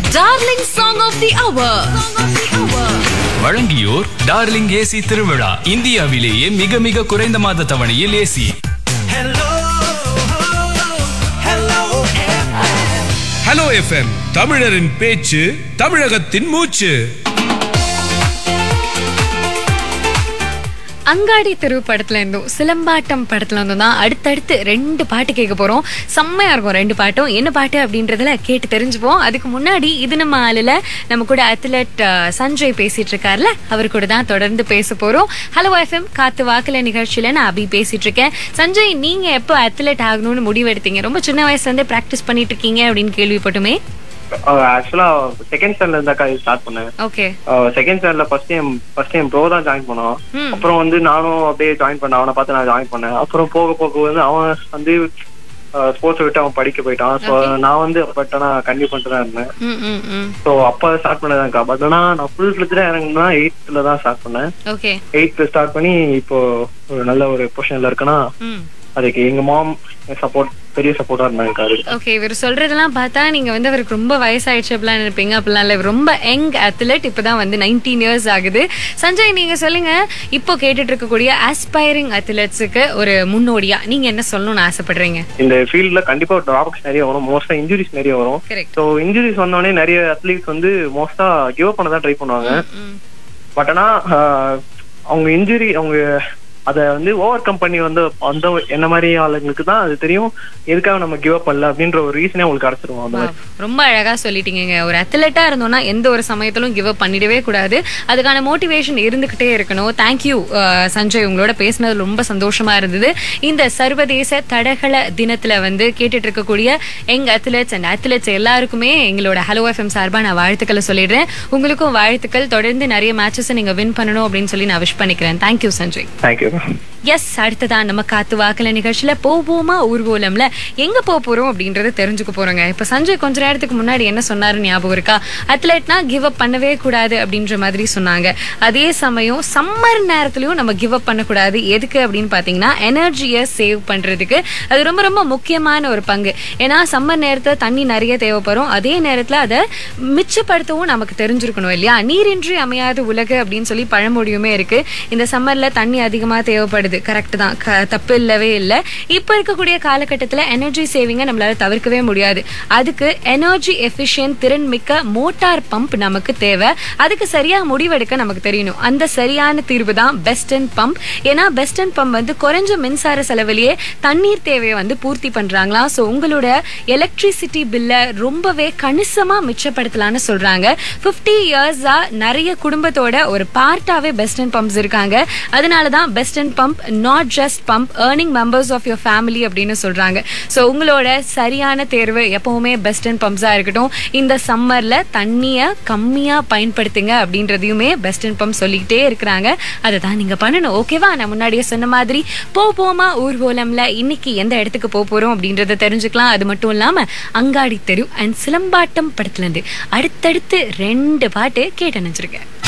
Darling song of the அவர் வழங்கியோர் darling AC திருவிழா இந்தியாவிலேயே மிக மிக குறைந்த மாத தவணையில் ஏசி ஹலோ எஃப்எம் தமிழரின் பேச்சு தமிழகத்தின் மூச்சு அங்காடி தெரு படத்துல இருந்தும் சிலம்பாட்டம் படத்துல இருந்தும் தான் அடுத்தடுத்து ரெண்டு பாட்டு கேட்க போறோம் செம்மையா இருக்கும் ரெண்டு பாட்டும் என்ன பாட்டு அப்படின்றதுல கேட்டு தெரிஞ்சுப்போம் அதுக்கு முன்னாடி இது நம்ம ஆளுல நம்ம கூட அத்லட் சஞ்சய் பேசிட்டு இருக்காருல அவர் கூட தான் தொடர்ந்து பேச போறோம் ஹலோ எஃப்எம் காத்து வாக்குல நிகழ்ச்சியில நான் அபி பேசிட்டு இருக்கேன் சஞ்சய் நீங்க எப்போ அத்லட் ஆகணும்னு முடிவெடுத்தீங்க ரொம்ப சின்ன வயசுல இருந்தே பிராக்டிஸ் பண்ணிட்டு இருக்கீங்க அப்படின்னு கேள்விப்பட்டுமே ஆக்சுவலா செகண்ட் ஸ்டாண்டர்ட்ல இருந்தாக்கா ஸ்டார்ட் பண்ணேன் ஓகே செகண்ட் ஸ்டாண்டர்ட்ல first time first time bro தான் ஜாயின் பண்ணோம் ம். அப்புறம் வந்து நானும் அப்படியே ஜாயின் பண்ணேன் அவனை பார்த்து நான் ஜாயின் பண்ணேன் அப்புறம் போக போக வந்து அவன் வந்து ஸ்போர்ட்ஸ் விட்டு அவன் படிக்க போயிட்டான் ஸோ நான் வந்து பட் ஆனா கண்டிப்பா பண்ணிட்டு தான் இருந்தேன் ம் ம் ம் ஸோ அப்ப ஸ்டார்ட் பண்ணதான்க்கா பட் ஆனா நான் ஃபுல் ஃபிளஜா இறங்குனா எயித்துல தான் ஸ்டார்ட் பண்ணேன் ஓகே எயித்துல ஸ்டார்ட் பண்ணி இப்போ ஒரு நல்ல ஒரு பொசிஷன்ல இருக்கேன்னா ம் அதுக்கு எங்க மாம் சப்போர்ட் பெரிய சப்போர்ட்டா இருந்தாங்க அதுக்கு ஓகே இவர் சொல்றதெல்லாம் பார்த்தா நீங்க வந்து அவருக்கு ரொம்ப வயசாயிடுச்சு அப்படிலாம் நினைப்பீங்க அப்படிலாம் இல்லை இவர் ரொம்ப யங் அத்லெட் இப்பதான் வந்து நைன்டீன் இயர்ஸ் ஆகுது சஞ்சய் நீங்க சொல்லுங்க இப்போ கேட்டுட்டு இருக்கக்கூடிய ஆஸ்பைரிங் அத்லெட்ஸுக்கு ஒரு முன்னோடியா நீங்க என்ன சொல்லணும்னு ஆசைப்படுறீங்க இந்த ஃபீல்ட்ல கண்டிப்பா டிராபக்ஸ் நிறைய வரும் மோஸ்டா இன்ஜுரிஸ் நிறைய வரும் கரெக்ட் ஸோ இன்ஜுரிஸ் வந்தோடனே நிறைய அத்லீட்ஸ் வந்து மோஸ்டா கிவ் அப் பண்ண தான் ட்ரை பண்ணுவாங்க பட் ஆனா ஆஹ், அவங்க இன்ஜுரி அவங்க அதை வந்து ஓவர் கம் பண்ணி வந்து அந்த என்ன மாதிரி ஆளுங்களுக்கு தான் அது தெரியும் எதுக்காக நம்ம கிவ் அப் பண்ணல அப்படின்ற ஒரு ரீசனே அவங்களுக்கு கிடைச்சிருவோம் அந்த மாதிரி ரொம்ப அழகா சொல்லிட்டீங்க ஒரு அத்லெட்டா இருந்தோம்னா எந்த ஒரு சமயத்திலும் கிவ் அப் பண்ணிடவே கூடாது அதுக்கான மோட்டிவேஷன் இருந்துகிட்டே இருக்கணும் தேங்க்யூ சஞ்சய் உங்களோட பேசினது ரொம்ப சந்தோஷமா இருந்தது இந்த சர்வதேச தடகள தினத்துல வந்து கேட்டுட்டு இருக்கக்கூடிய எங்க அத்லெட்ஸ் அண்ட் அத்லெட்ஸ் எல்லாருக்குமே எங்களோட ஹலோ எஃப்எம் சார்பா நான் வாழ்த்துக்களை சொல்லிடுறேன் உங்களுக்கும் வாழ்த்துக்கள் தொடர்ந்து நிறைய மேட்சஸ் நீங்க வின் பண்ணணும் அப்படின்னு சொல்லி நான் விஷ் பண்ணிக்கிறேன் தேங்க்யூ சஞ்சய் தேங்க்யூ எஸ் அடுத்ததான் நம்ம காத்து வாக்குல நிகழ்ச்சியில போவோமா ஊர்வலம்ல எங்க போக போறோம் அப்படின்றத தெரிஞ்சுக்க போறோங்க இப்ப சஞ்சய் கொஞ்ச நேரத்துக்கு முன்னாடி என்ன சொன்னாரு ஞாபகம் இருக்கா அத்லெட்னா கிவ் அப் பண்ணவே கூடாது அப்படின்ற மாதிரி சொன்னாங்க அதே சமயம் சம்மர் நேரத்துலயும் நம்ம கிவ் அப் பண்ணக்கூடாது எதுக்கு அப்படின்னு பாத்தீங்கன்னா எனர்ஜியை சேவ் பண்றதுக்கு அது ரொம்ப ரொம்ப முக்கியமான ஒரு பங்கு ஏன்னா சம்மர் நேரத்துல தண்ணி நிறைய தேவைப்படும் அதே நேரத்துல அதை மிச்சப்படுத்தவும் நமக்கு தெரிஞ்சிருக்கணும் இல்லையா நீரின்றி அமையாத உலகு அப்படின்னு சொல்லி பழமொழியுமே இருக்கு இந்த சம்மர்ல தண்ணி அதிகமா தேவைப்படுது கரெக்ட் தான் க- தப்பு இல்லவே இல்லை இப்போ இருக்கக்கூடிய காலகட்டத்தில் எனர்ஜி சேவிங்கை நம்மளால தவிர்க்கவே முடியாது அதுக்கு எனர்ஜி எஃபிஷியன்ட் திறன் மிக்க மோட்டார் பம்ப் நமக்கு தேவை அதுக்கு சரியா முடிவெடுக்க நமக்கு தெரியணும் அந்த சரியான தீர்வு தான் பெஸ்டன் பம்ப் ஏன்னா பெஸ்டன் பம்ப் வந்து குறைஞ்ச மின்சார செலவிலேயே தண்ணீர் தேவையை வந்து பூர்த்தி பண்றாங்களாம் ஸோ உங்களோட எலக்ட்ரிசிட்டி பில்லை ரொம்பவே கணிசமா மிச்சப்படுத்தலாம்னு சொல்றாங்க 50 இயர்ஸா நிறைய குடும்பத்தோட ஒரு பார்ட்டாவே பெஸ்ட் அண்ட் பம்ப்ஸ் இருக்காங்க அதனால தான் best and pump not just pump earning members of your family அப்படின்னு சொல்றாங்க ஸோ உங்களோட சரியான தேர்வு எப்பவுமே பெஸ்ட் அண்ட் பம்ப்ஸா இருக்கட்டும் இந்த சம்மர்ல தண்ணியை கம்மியா பயன்படுத்துங்க அப்படின்றதையுமே பெஸ்ட் அண்ட் பம்ப் சொல்லிக்கிட்டே இருக்கிறாங்க அதை தான் நீங்க பண்ணணும் ஓகேவா நான் முன்னாடியே சொன்ன மாதிரி போ போமா ஊர்வலம்ல இன்னைக்கு எந்த இடத்துக்கு போக போறோம் அப்படின்றத தெரிஞ்சுக்கலாம் அது மட்டும் இல்லாம அங்காடி தெரு அண்ட் சிலம்பாட்டம் படத்துல இருந்து அடுத்தடுத்து ரெண்டு பாட்டு கேட்டு நினைச்சிருக்கேன்